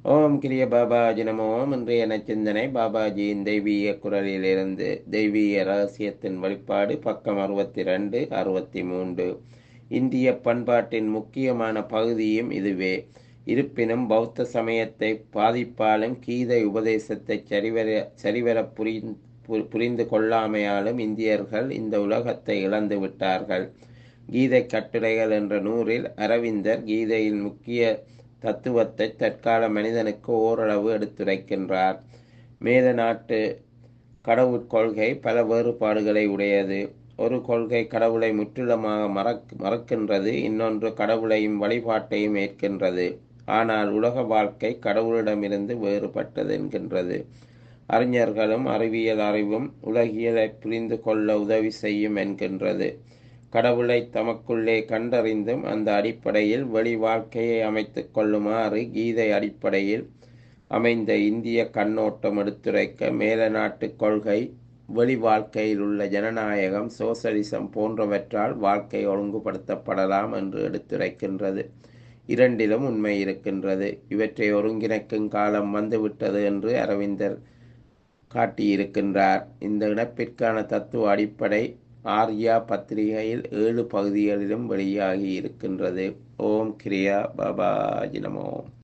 ஓம் கிரிய பாபாஜி நமோ ஓம் இன்றைய நச்சிந்தனை பாபாஜியின் தெய்வீக குரலிலிருந்து தெய்வீக ரகசியத்தின் வெளிப்பாடு பக்கம் அறுபத்தி ரெண்டு அறுபத்தி மூன்று இந்திய பண்பாட்டின் முக்கியமான பகுதியும் இதுவே இருப்பினும் பௌத்த சமயத்தை பாதிப்பாலும் கீதை உபதேசத்தை சரிவர சரிவர புரிந்து பு- புரிந்து கொள்ளாமையாலும் இந்தியர்கள் இந்த உலகத்தை இழந்து விட்டார்கள் கீதை கட்டுரைகள் என்ற நூறில் அரவிந்தர் கீதையின் முக்கிய தத்துவத்தை தற்கால மனிதனுக்கு ஓரளவு எடுத்துரைக்கின்றார் மேத நாட்டு கடவுட் கொள்கை பல வேறுபாடுகளை உடையது ஒரு கொள்கை கடவுளை முற்றிலுமாக மறக் மறக்கின்றது இன்னொன்று கடவுளையும் வழிபாட்டையும் ஏற்கின்றது ஆனால் உலக வாழ்க்கை கடவுளிடமிருந்து வேறுபட்டது என்கின்றது அறிஞர்களும் அறிவியல் அறிவும் உலகியலை புரிந்து கொள்ள உதவி செய்யும் என்கின்றது கடவுளை தமக்குள்ளே கண்டறிந்தும் அந்த அடிப்படையில் வெளி வாழ்க்கையை அமைத்துக் கொள்ளுமாறு கீதை அடிப்படையில் அமைந்த இந்திய கண்ணோட்டம் எடுத்துரைக்க மேல நாட்டு கொள்கை வெளி வாழ்க்கையில் உள்ள ஜனநாயகம் சோசலிசம் போன்றவற்றால் வாழ்க்கை ஒழுங்குபடுத்தப்படலாம் என்று எடுத்துரைக்கின்றது இரண்டிலும் உண்மை இருக்கின்றது இவற்றை ஒருங்கிணைக்கும் காலம் வந்துவிட்டது என்று அரவிந்தர் காட்டியிருக்கின்றார் இந்த இணைப்பிற்கான தத்துவ அடிப்படை ஆர்யா பத்திரிகையில் ஏழு பகுதிகளிலும் வெளியாகி இருக்கின்றது ஓம் கிரியா பாபாஜி நமோ